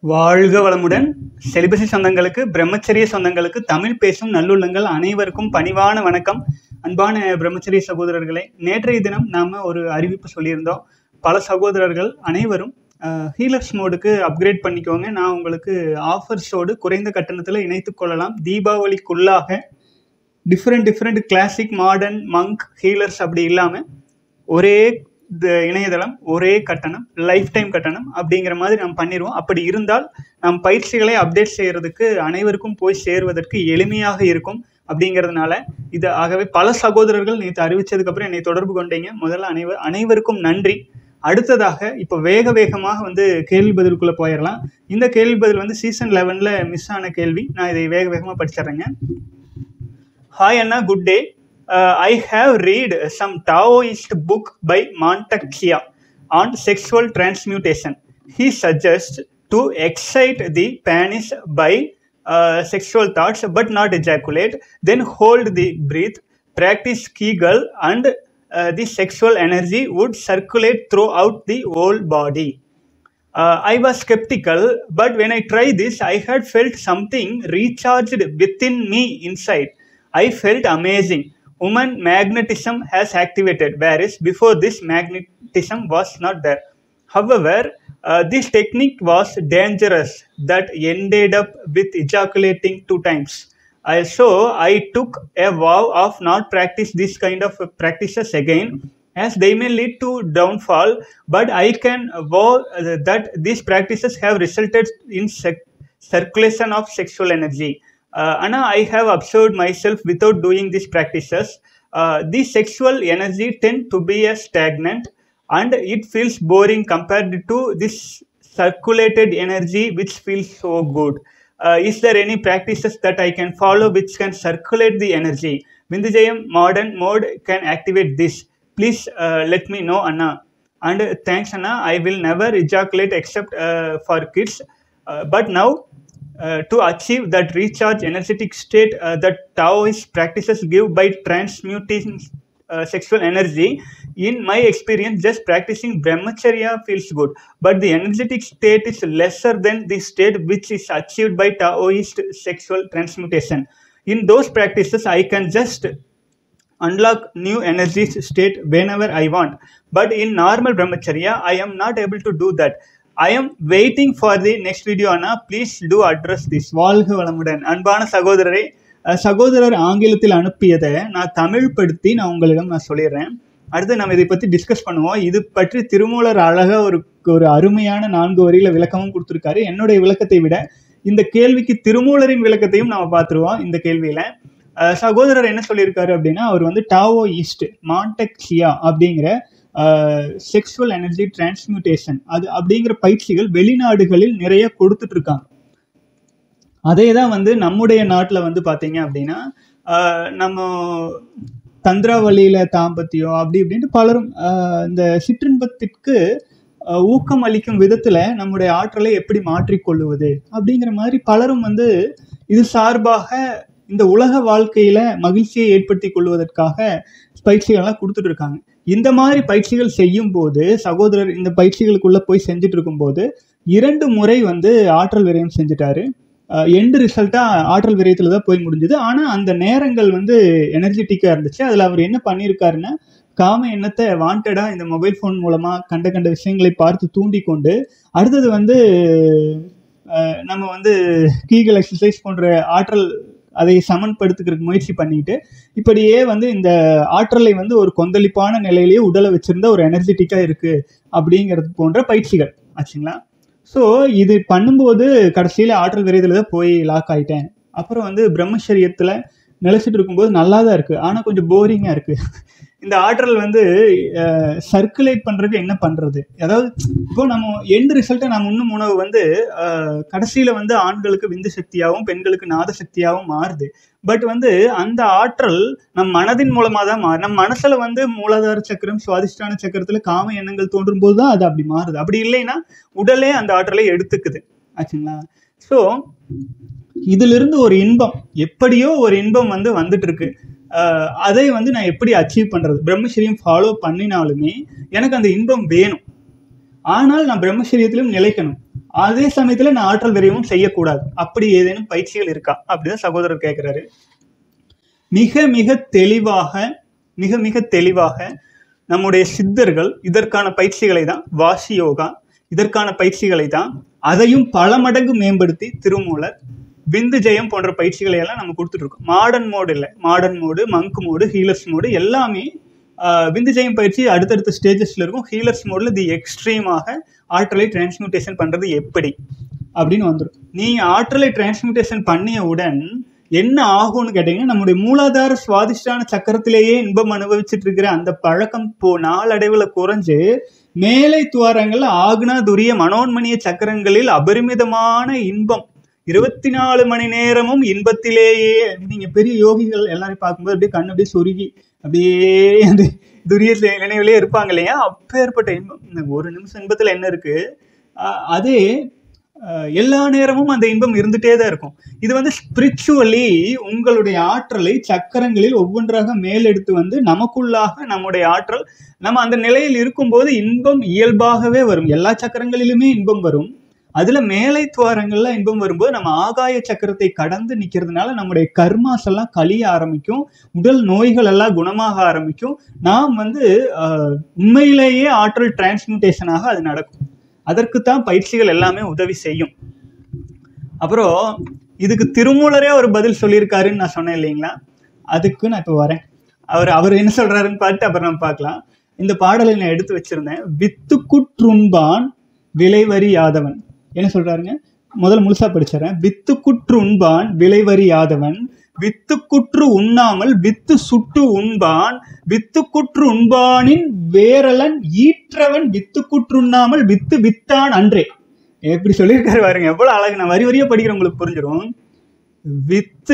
வாழ்க வளமுடன் செலிபசி சொந்தங்களுக்கு பிரம்மச்சரிய சொந்தங்களுக்கு தமிழ் பேசும் நல்லுள்ளங்கள் அனைவருக்கும் பணிவான வணக்கம் அன்பான பிரம்மச்சரிய சகோதரர்களே நேற்றைய தினம் நாம் ஒரு அறிவிப்பு சொல்லியிருந்தோம் பல சகோதரர்கள் அனைவரும் ஹீலர்ஸ் மோடுக்கு அப்கிரேட் பண்ணிக்கோங்க நான் உங்களுக்கு ஆஃபர்ஸோடு குறைந்த கட்டணத்தில் இணைத்து கொள்ளலாம் தீபாவளிக்குள்ளாக different different classic modern monk healers அப்படி இல்லாமல் ஒரே இந்த இணையதளம் ஒரே கட்டணம் லைஃப் டைம் கட்டணம் அப்படிங்கிற மாதிரி நம்ம பண்ணிடுவோம் அப்படி இருந்தால் நம் பயிற்சிகளை அப்டேட் செய்கிறதுக்கு அனைவருக்கும் போய் சேருவதற்கு எளிமையாக இருக்கும் அப்படிங்கிறதுனால இது ஆகவே பல சகோதரர்கள் நேற்று அறிவிச்சதுக்கப்புறம் என்னை தொடர்பு கொண்டீங்க முதல்ல அனைவர் அனைவருக்கும் நன்றி அடுத்ததாக இப்போ வேக வேகமாக வந்து கேள்வி பதிலுக்குள்ளே போயிடலாம் இந்த கேள்வி பதில் வந்து சீசன் லெவனில் மிஸ் ஆன கேள்வி நான் இதை வேக வேகமாக படிச்சிடுறேங்க ஹாய் அண்ணா good day I have read some Taoist book by Mantak Chia on sexual transmutation he suggest to excite the penis by sexual thoughts but not ejaculate then hold the breath practice Kegel and uh, the sexual energy would circulate throughout the whole body. Uh, I was skeptical, but when I tried this, I had felt something recharged within me inside. I felt amazing. Woman magnetism has activated, whereas before this magnetism was not there. However, uh, this technique was dangerous that ended up with ejaculating two times. I, so I took a vow of not practice this kind of practices again as they may lead to downfall but I can vow uh, that these practices have resulted in sec- circulation of sexual energy. Uh, Anna, I have observed myself without doing these practices. Uh, the sexual energy tend to be a stagnant and it feels boring compared to this circulated energy which feels so good. Uh, is there any practices that I can follow which can circulate the energy? Vindhijayam modern mode can activate this. Please uh, let me know, Anna. And uh, thanks, Anna. I will never ejaculate except uh, for kids. Uh, but now, uh, to achieve that recharge energetic state uh, that Taoist practices give by transmuting uh, sexual energy, in my experience, just practicing brahmacharya feels good, but the energetic state is lesser than the state which is achieved by Taoist sexual transmutation. In those practices, I can just unlock new energy state whenever I want. But in normal brahmacharya, I am not able to do that. I am waiting for the next video, Anna. Please do address this. வாழ்க வளமுடன் அன்பான சகோதரரை அஹ், சகோதரர் ஆங்கிலத்தில் அனுப்பியதை நான் தமிழ் படுத்தி நான் உங்களிடம் நான் சொல்லிடுறேன் அடுத்து நம்ம இதை பற்றி டிஸ்கஸ் பண்ணுவோம் இது பற்றி திருமூலர் அழகா ஒரு ஒரு அருமையான நான்கு வரியில விளக்கமும் கொடுத்துருக்காரு என்னுடைய விளக்கத்தை விட இந்த கேள்விக்கு திருமூலரின் விளக்கத்தையும் நம்ம பார்த்துருவோம் இந்த கேள்வியில அஹ் சகோதரர் என்ன சொல்லியிருக்காரு அப்படின்னா அவர் வந்து டாவோ ஈஸ்ட் மாண்டெக்சியா அப்படிங்கிற செக்ஷுவல் எனர்ஜி டிரான்ஸ்மியூட்டேஷன் அது அப்படிங்கிற பயிற்சிகள் வெளிநாடுகளில் நிறைய கொடுத்துட்டு இருக்காங்க அதே தான் வந்து நம்முடைய நாட்டில் வந்து பார்த்தீங்க அப்படின்னா அஹ் நம்ம தந்திராவளியில தாம்பத்தியம் அப்படி இப்படின்ட்டு பலரும் அஹ் இந்த சிற்றின்பத்திற்கு அஹ் ஊக்கம் அளிக்கும் விதத்துல நம்முடைய ஆற்றலை எப்படி மாற்றிக்கொள்ளுவது அப்படிங்கிற மாதிரி பலரும் வந்து இது சார்பாக இந்த உலக வாழ்க்கையில மகிழ்ச்சியை ஏற்படுத்தி கொள்வதற்காக பயிற்சிகள்லாம் கொடுத்துட்டு இருக்காங்க இந்த மாதிரி பயிற்சிகள் செய்யும் போது சகோதரர் இந்த பயிற்சிகளுக்குள்ள போய் செஞ்சுட்டு இருக்கும்போது இரண்டு முறை வந்து ஆற்றல் விரயம் செஞ்சுட்டாரு எண்டு ரிசல்ட்டாக ஆற்றல் விரயத்தில் தான் போய் முடிஞ்சுது ஆனால் அந்த நேரங்கள் வந்து எனர்ஜெட்டிக்காக இருந்துச்சு அதில் அவர் என்ன பண்ணியிருக்காருன்னா காம எண்ணத்தை வாண்டடாக இந்த மொபைல் ஃபோன் மூலமாக கண்ட கண்ட விஷயங்களை பார்த்து தூண்டி கொண்டு அடுத்தது வந்து அஹ், நம்ம வந்து கீகல் எக்ஸசைஸ் போன்ற ஆற்றல் அதை சமன்படுத்துக்கிறதுக்கு முயற்சி பண்ணிட்டு இப்படியே வந்து இந்த ஆற்றலை வந்து ஒரு கொந்தளிப்பான நிலையிலேயே உடலை வச்சிருந்த ஒரு எனர்ஜெட்டிக்காக இருக்கு அப்படிங்கிறது போன்ற பயிற்சிகள் ஆச்சுங்களா ஸோ இது பண்ணும்போது கடைசியில் ஆற்றல் விரைதல தான் போய் லாக் ஆயிட்டேன் அப்புறம் வந்து பிரம்மச்சரியத்தில் நிலைச்சிட்டு இருக்கும்போது நல்லா தான் இருக்குது ஆனால் கொஞ்சம் போரிங்காக இருக்குது இந்த ஆற்றல் வந்து சர்க்குலேட் பண்ணுறதுக்கு என்ன பண்ணுறது அதாவது இப்போ நம்ம எண்ட் ரிசல்ட்டை நம்ம உண்ணும் உணவு வந்து கடைசியில் வந்து ஆண்களுக்கு விந்து சக்தியாகவும் பெண்களுக்கு நாத சக்தியாகவும் மாறுது பட் வந்து அந்த ஆற்றல் நம் மனதின் மூலமாக தான் மாறும் நம் மனசில் வந்து மூலாதார சக்கரம் சுவாதிஷ்டான சக்கரத்தில் காம எண்ணங்கள் தோன்றும் போது தான் அது அப்படி மாறுது அப்படி இல்லைன்னா உடலே அந்த ஆற்றலை எடுத்துக்குது ஆச்சுங்களா ஸோ இதிலிருந்து ஒரு இன்பம் எப்படியோ ஒரு இன்பம் வந்து வந்துட்டு இருக்கு அஹ் அதை வந்து நான் எப்படி அச்சீவ் பண்றது பிரம்மச்சரியம் ஃபாலோ பண்ணினாலுமே எனக்கு அந்த இன்பம் வேணும் ஆனால் நான் பிரம்மச்சரியத்திலும் நிலைக்கணும் அதே சமயத்துல நான் ஆற்றல் விரயமும் செய்யக்கூடாது அப்படி ஏதேனும் பயிற்சிகள் இருக்கா அப்படிதான் சகோதரர் கேட்கிறாரு மிக மிக தெளிவாக மிக மிக தெளிவாக நம்முடைய சித்தர்கள் இதற்கான பயிற்சிகளை தான் வாசி யோகா இதற்கான பயிற்சிகளை தான் அதையும் பல மடங்கு மேம்படுத்தி திருமூலர் விந்து ஜெயம் போன்ற பயிற்சிகளை எல்லாம் நம்ம கொடுத்துட்டு இருக்கோம் மாடர்ன் மோடு இல்லை modern mode monk mode healers mode எல்லாமே ஆஹ், விந்து ஜெயம் பயிற்சி அடுத்தடுத்த ஸ்டேஜஸ்ல இருக்கும் ஹீலர்ஸ் மோடில் தி எக்ஸ்ட்ரீமாக ஆற்றலை டிரான்ஸ்மியூட்டேஷன் பண்றது எப்படி அப்படின்னு வந்துடும் நீங்க ஆற்றலை டிரான்ஸ்மியூட்டேஷன் பண்ணியவுடன் என்ன ஆகும்னு கேட்டீங்கன்னா நம்முடைய மூலாதார சுவாதிஷ்டான சக்கரத்திலேயே இன்பம் அனுபவிச்சுட்டு இருக்கிற அந்த பழக்கம் போ நாளடைவுல குறைஞ்சு மேலை துவாரங்கள்ல ஆக்னா துரிய மனோன்மணிய சக்கரங்களில் அபரிமிதமான இன்பம் இருபத்தி நாலு மணி நேரமும் இன்பத்திலேயே நீங்க பெரிய யோகிகள் எல்லாரையும் பார்க்கும்போது அப்படியே கண்ணு அப்படியே சொருகி அப்படியே அந்த துரிய நினைவிலே இருப்பாங்க இல்லையா அப்பேற்பட்ட இன்பம் இந்த ஒரு நிமிஷம் இன்பத்துல என்ன இருக்கு அஹ் அதே அஹ் எல்லா நேரமும் அந்த இன்பம் இருந்துட்டே தான் இருக்கும் இது வந்து ஸ்பிரிச்சுவலி உங்களுடைய ஆற்றலை சக்கரங்களில் ஒவ்வொன்றாக மேலெடுத்து வந்து நமக்குள்ளாக நம்முடைய ஆற்றல் நம்ம அந்த நிலையில் இருக்கும்போது இன்பம் இயல்பாகவே வரும் எல்லா சக்கரங்களிலுமே இன்பம் வரும் அதுல மேலை துவாரங்கள்ல இன்பம் வரும்போது நம்ம ஆகாய சக்கரத்தை கடந்து நிக்கிறதுனால நம்முடைய கர்மாஸ் எல்லாம் கழிய ஆரம்பிக்கும் உடல் நோய்கள் எல்லாம் குணமாக ஆரம்பிக்கும் நாம் வந்து அஹ், உண்மையிலேயே ஆற்றல் டிரான்ஸ்மியூட்டேஷனாக அது நடக்கும் அதற்கு தான் பயிற்சிகள் எல்லாமே உதவி செய்யும் அப்புறம் இதுக்கு திருமூலரே ஒரு பதில் சொல்லியிருக்காருன்னு நான் சொன்னேன் இல்லைங்களா அதுக்கு நான் இப்போ வரேன் அவர் அவர் என்ன சொல்றாருன்னு பார்த்து அப்புறம் நம்ம பார்க்கலாம் இந்த பாடலை நான் எடுத்து வச்சிருந்தேன் வித்துக்குற்றுண்பான் விளைவரி யாதவன் என்ன சொல்றாருங்க முதல்ல முழுசா படிச்சிடறேன் வித்துக்குற்றுண்பான் விளைவரி யாதவன் வித்துக்குற்று உண்ணாமல் வித்து சுட்டு உண்பான் வித்துக்குற்று உண்பானின் வேரலன் ஈற்றவன் வித்துக்குற்றுண்ணாமல் வித்து வித்தான் அன்றே எப்படி சொல்லியிருக்காரு பாருங்க எவ்வளவு அழகு நான் வரி வரியா படிக்கிற உங்களுக்கு புரிஞ்சிடும் வித்து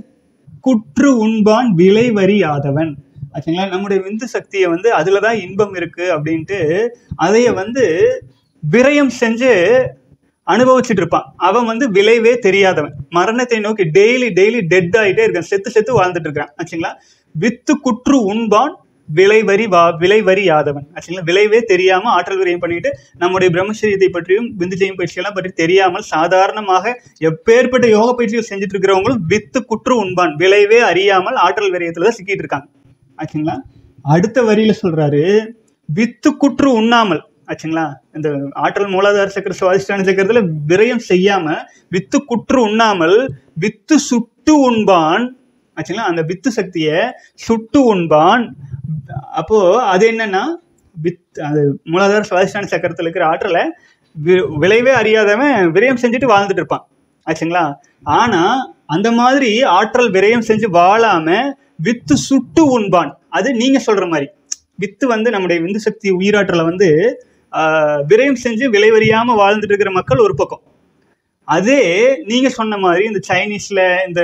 குற்று உண்பான் விலை வரி ஆதவன் ஆச்சுங்களா நம்முடைய விந்து சக்தியை வந்து அதுல தான் இன்பம் இருக்கு அப்படின்ட்டு அதைய வந்து விரயம் செஞ்சு அனுபவிச்சுட்டு இருப்பான் அவன் வந்து விளைவே தெரியாதவன் மரணத்தை நோக்கி டெய்லி டெய்லி டெட் ஆகிட்டே இருக்கான் செத்து செத்து வாழ்ந்துட்டு இருக்கான் ஆச்சுங்களா வித்து குற்று உண்பான் விளைவரி வா விளைவரி யாதவன் ஆச்சுங்களா விளைவே தெரியாம ஆற்றல் விரயம் பண்ணிட்டு நம்முடைய பிரம்மச்சரியத்தை பற்றியும் விந்துஜெயம் பயிற்சியெல்லாம் பற்றி தெரியாமல் சாதாரணமாக எப்பேற்பட்ட யோக பயிற்சிகள் செஞ்சுட்டு இருக்கிறவங்களும் வித்து குற்று உண்பான் விளைவே அறியாமல் ஆற்றல் விரயத்துல தான் சிக்கிட்டு இருக்காங்க ஆச்சுங்களா அடுத்த வரியில சொல்றாரு வித்து குற்று உண்ணாமல் ஆச்சுங்களா இந்த ஆற்றல் மூலாதார சக்கர சுவாதிஷ்டான சக்கரத்துல விரயம் செய்யாம வித்து குற்று உண்ணாமல் வித்து சுட்டு உண்பான் ஆச்சுங்களா அந்த வித்து சக்தியை சுட்டு உண்பான் அப்போ அது என்னன்னா வித் அது மூலாதார சுவாதிஷ்டான சக்கரத்தில் இருக்கிற ஆற்றலை வி- விளைவே அறியாதவன் விரயம் செஞ்சுட்டு வாழ்ந்துட்டு இருப்பான் ஆச்சுங்களா ஆனா அந்த மாதிரி ஆற்றல் விரயம் செஞ்சு வாழாம வித்து சுட்டு உண்பான் அது நீங்க சொல்ற மாதிரி வித்து வந்து நம்முடைய விந்து சக்தி உயிராற்றலை வந்து ஆஹ், விரயம் செஞ்சு விளைவறியாம வாழ்ந்துட்டு இருக்கிற மக்கள் ஒரு பக்கம் அதே நீங்க சொன்ன மாதிரி இந்த சைனீஸ்ல இந்த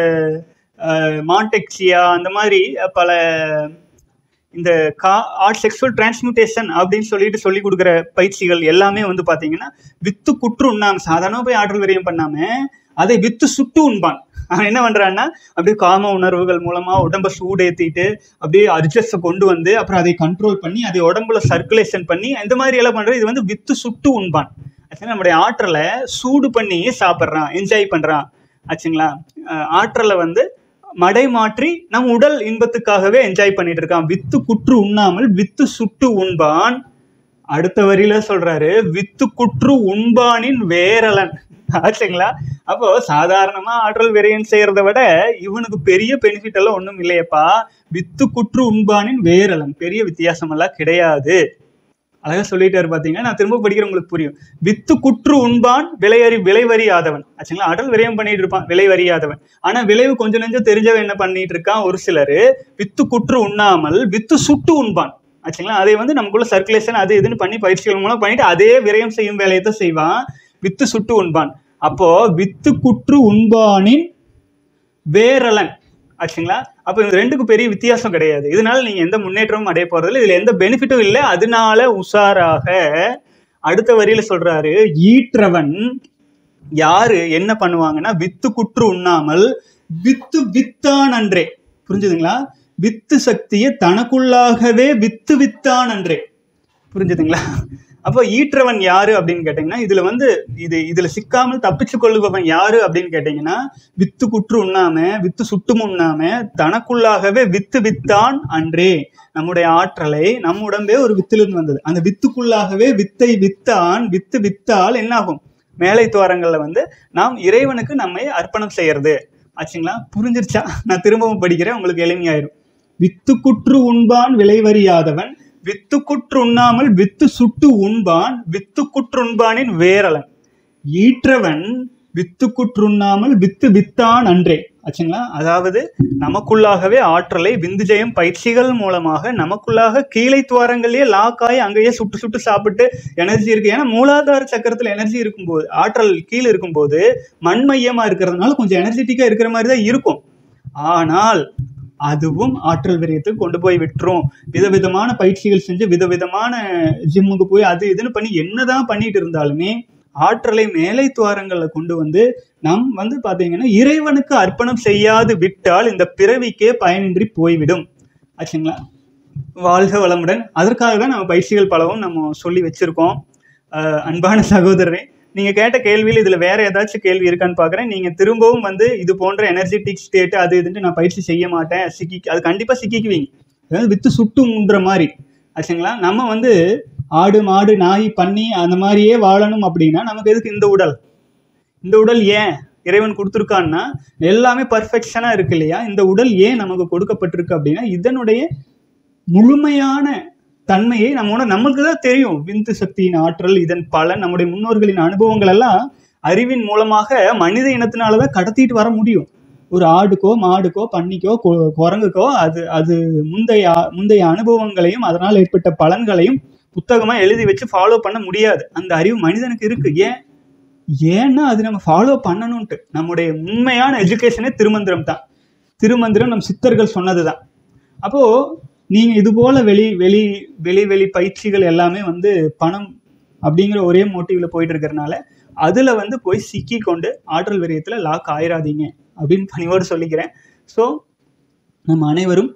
மாண்டெக்சியா அந்த மாதிரி பல இந்த கா ஆர்ட் செக்ஷுவல் டிரான்ஸ்மியூட்டேஷன் அப்படின்னு சொல்லிட்டு சொல்லி கொடுக்குற பயிற்சிகள் எல்லாமே வந்து பாத்தீங்கன்னா வித்து குற்று உண்ணாம சாதாரண போய் ஆற்றல் விரயம் பண்ணாம அதை வித்து சுட்டு உண்பான் அவன் என்ன பண்றான்னா அப்படியே காம உணர்வுகள் மூலமா உடம்ப சூடேத்திட்டு அப்படியே அர்ஜஸ்ட கொண்டு வந்து அப்புறம் அதை கண்ட்ரோல் பண்ணி அதை உடம்புல சர்க்குலேஷன் பண்ணி இந்த மாதிரி எல்லாம் பண்றது இது வந்து வித்து சுட்டு உண்பான் ஆக்சுவலா நம்முடைய ஆற்றலை சூடு பண்ணி சாப்பிட்றான் என்ஜாய் பண்றான் ஆச்சுங்களா அஹ் ஆற்றலை வந்து மடை மாற்றி நம் உடல் இன்பத்துக்காகவே என்ஜாய் பண்ணிட்டு இருக்கான் வித்து குற்று உண்ணாமல் வித்து சுட்டு உண்பான் அடுத்த வரியில சொல்றாரு வித்து குற்று உண்பானின் வேரலன் ஆச்சுங்களா அப்போ சாதாரணமா ஆற்றல் விரயம் செய்யறத விட இவனுக்கு பெரிய பெனிஃபிட் எல்லாம் ஒண்ணும் இல்லையப்பா வித்து குற்று உண்பானின் வேரலன் பெரிய வித்தியாசம் எல்லாம் கிடையாது அழகா சொல்லிட்டாரு பாத்தீங்கன்னா நான் திரும்ப படிக்கிற உங்களுக்கு புரியும் வித்து குற்று உண்பான் விலையறி விளைவறி ஆதவன் ஆச்சுங்களா அடல் விரயம் பண்ணிட்டு இருப்பான் விலை அறியாதவன் ஆனா விளைவு கொஞ்சம் நெஞ்சம் தெரிஞ்சவன் என்ன பண்ணிட்டு இருக்கான் ஒரு சிலர் வித்து குற்று உண்ணாமல் வித்து சுட்டு உண்பான் ஆச்சுங்களா அதை வந்து நமக்குள்ள சர்க்குலேஷன் அது இதுன்னு பண்ணி பயிற்சிகள் மூலம் பண்ணிட்டு அதே விரயம் செய்யும் வேலையை தான் செய்வான் வித்து சுட்டு உண்பான் அப்போ வித்து குற்று உண்பானின் வேரலன் ஆச்சுங்களா அப்போ இந்த ரெண்டுக்கும் பெரிய வித்தியாசம் கிடையாது இதனால நீங்க எந்த முன்னேற்றமும் அடைய போறதில்ல இதுல எந்த பெனிஃபிட்டும் இல்லை அதனால உஷாராக அடுத்த வரியில சொல்றாரு ஈற்றவன் யாரு என்ன பண்ணுவாங்கன்னா வித்து குற்று உண்ணாமல் வித்து வித்தான் அன்றே புரிஞ்சுதுங்களா வித்து சக்தியை தனக்குள்ளாகவே வித்து வித்தான் அன்றே புரிஞ்சுதுங்களா அப்போ ஈற்றவன் யாரு அப்படின்னு கேட்டீங்கன்னா இதுல வந்து இது இதுல சிக்காமல் தப்பிச்சு கொள்ளுபவன் யாரு அப்படின்னு கேட்டீங்கன்னா வித்து குற்று உண்ணாம வித்து சுட்டும் உண்ணாம தனக்குள்ளாகவே வித்து வித்தான் அன்றே நம்முடைய ஆற்றலை நம்ம உடம்பே ஒரு வித்திலிருந்து வந்தது அந்த வித்துக்குள்ளாகவே வித்தை வித்தான் வித்து வித்தால் என்ன ஆகும் மேலை துவாரங்கள்ல வந்து நாம் இறைவனுக்கு நம்மை அர்ப்பணம் செய்யறது ஆச்சுங்களா புரிஞ்சிருச்சா நான் திரும்பவும் படிக்கிறேன் உங்களுக்கு எளிமையாயிரும் வித்து குற்று உண்பான் விளைவறியாதவன் வித்து குற்று உண்ணாமல் வித்து சுட்டு உண்பான் வித்து குற்று உண்பானின் வேரலன் ஈற்றவன் வித்து குற்றுண்ணாமல் வித்து வித்தான் அன்றே ஆச்சுங்களா அதாவது நமக்குள்ளாகவே ஆற்றலை விந்துஜயம் பயிற்சிகள் மூலமாக நமக்குள்ளாக கீழே துவாரங்கள்லயே லாக் ஆகி அங்கேயே சுட்டு சுட்டு சாப்பிட்டு எனர்ஜி இருக்கு ஏன்னா மூலாதார சக்கரத்துல எனர்ஜி இருக்கும்போது ஆற்றல் கீழே இருக்கும்போது மண் மையமா இருக்கிறதுனால கொஞ்சம் எனர்ஜெட்டிக்கா இருக்கிற மாதிரி தான் இருக்கும் ஆனால் அதுவும் ஆற்றல் விரயத்துக்கு கொண்டு போய் விட்டுரும் விதவிதமான பயிற்சிகள் செஞ்சு விதவிதமான ஜிம்முக்கு போய் அது இதுன்னு பண்ணி என்னதான் பண்ணிட்டு இருந்தாலுமே ஆற்றலை மேலை துவாரங்களை கொண்டு வந்து நம் வந்து பாத்தீங்கன்னா இறைவனுக்கு அர்ப்பணம் செய்யாது விட்டால் இந்த பிறவிக்கே பயனின்றி போய்விடும் ஆச்சுங்களா வாழ்க வளமுடன் அதற்காக தான் நம்ம பயிற்சிகள் பலவும் நம்ம சொல்லி வச்சிருக்கோம் அஹ் அன்பான சகோதரரே நீங்க கேட்ட கேள்வியில் இதுல வேற ஏதாச்சும் கேள்வி இருக்கான்னு பாக்குறேன் நீங்க திரும்பவும் வந்து இது போன்ற எனர்ஜெட்டிக் ஸ்டேட் அது இதுன்ட்டு நான் பயிற்சி செய்ய மாட்டேன் சிக்கி அது கண்டிப்பா சிக்கிக்குவீங்க அதாவது வித்து சுட்டு முன்ற மாதிரி ஆச்சுங்களா நம்ம வந்து ஆடு மாடு நாய் பன்னி அந்த மாதிரியே வாழணும் அப்படின்னா நமக்கு எதுக்கு இந்த உடல் இந்த உடல் ஏன் இறைவன் கொடுத்துருக்கான்னா எல்லாமே பர்ஃபெக்ஷனா இருக்கு இல்லையா இந்த உடல் ஏன் நமக்கு கொடுக்கப்பட்டிருக்கு அப்படின்னா இதனுடைய முழுமையான தன்மையை நம்ம நமக்கு தான் தெரியும் விந்து சக்தியின் ஆற்றல் இதன் பலன் நம்முடைய முன்னோர்களின் அனுபவங்கள் எல்லாம் அறிவின் மூலமாக மனித இனத்தினால தான் கடத்திட்டு வர முடியும் ஒரு ஆடுக்கோ மாடுக்கோ பன்னிக்கோ கொ- குரங்குக்கோ அது அது முந்தைய முந்தைய அனுபவங்களையும் அதனால் ஏற்பட்ட பலன்களையும் புத்தகமா எழுதி வச்சு ஃபாலோ பண்ண முடியாது அந்த அறிவு மனிதனுக்கு இருக்கு ஏன் ஏன்னா அது நம்ம ஃபாலோ பண்ணணும்ட்டு நம்முடைய உண்மையான எஜுகேஷனே திருமந்திரம் தான் திருமந்திரம் நம் சித்தர்கள் சொன்னதுதான் அப்போ நீங்க இது போல வெளி வெளி வெளி வெளி பயிற்சிகள் எல்லாமே வந்து பணம் அப்படிங்கிற ஒரே மோட்டிவ்ல போயிட்டு இருக்கிறனால அதுல வந்து போய் சிக்கி கொண்டு ஆற்றல் விரயத்துல லாக் ஆயிராதீங்க அப்படின்னு பணிவோடு சொல்லிக்கிறேன் ஸோ நம்ம அனைவரும்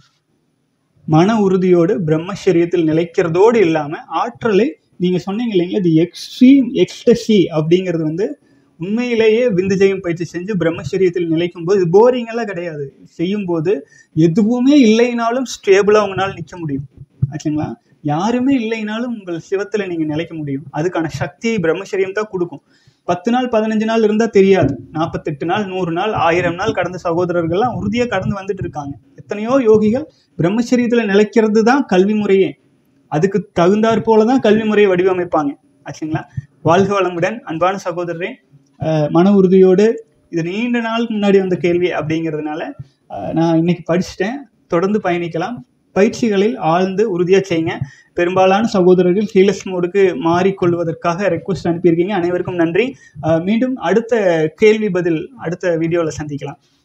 மன உறுதியோடு பிரம்மச்சரியத்தில் நிலைக்கிறதோடு இல்லாம ஆற்றலை நீங்க சொன்னீங்க இல்லைங்களா இது எக்ஸ்ட்ரீம் எக்ஸ்டசி அப்படிங்கிறது வந்து உண்மையிலேயே விந்துஜயம் பயிற்சி செஞ்சு பிரம்மச்சரியத்தில் நிலைக்கும் போது இது போரிங் எல்லாம் கிடையாது செய்யும்போது எதுவுமே இல்லைனாலும் ஸ்டேபிளாக உங்களால் நிற்க முடியும் ஆச்சுங்களா யாருமே இல்லைனாலும் உங்கள் சிவத்தில் நீங்கள் நிலைக்க முடியும் அதுக்கான சக்தியை பிரம்மச்சரியம் தான் கொடுக்கும் பத்து நாள் பதினஞ்சு நாள் இருந்தால் தெரியாது நாற்பத்தெட்டு நாள் நூறு நாள் ஆயிரம் நாள் கடந்த சகோதரர்கள்லாம் உறுதியாக கடந்து வந்துட்டு இருக்காங்க எத்தனையோ யோகிகள் பிரம்மச்சரியத்தில் நிலைக்கிறது தான் கல்வி முறையே அதுக்கு தகுந்தாற் போல தான் கல்வி முறையை வடிவமைப்பாங்க ஆச்சுங்களா வாழ்க வளமுடன் அன்பான சகோதரரே அஹ் மன உறுதியோடு இது நீண்ட நாளுக்கு முன்னாடி வந்த கேள்வி அப்படிங்கிறதுனால அஹ் நான் இன்னைக்கு படிச்சுட்டேன் தொடர்ந்து பயணிக்கலாம் பயிற்சிகளில் ஆழ்ந்து உறுதியாக செய்யுங்க பெரும்பாலான சகோதரர்கள் ஹீலஸ் மோடுக்கு மாறிக்கொள்வதற்காக ரெக்வஸ்ட் அனுப்பியிருக்கீங்க அனைவருக்கும் நன்றி அஹ் மீண்டும் அடுத்த கேள்வி பதில் அடுத்த வீடியோவில் சந்திக்கலாம்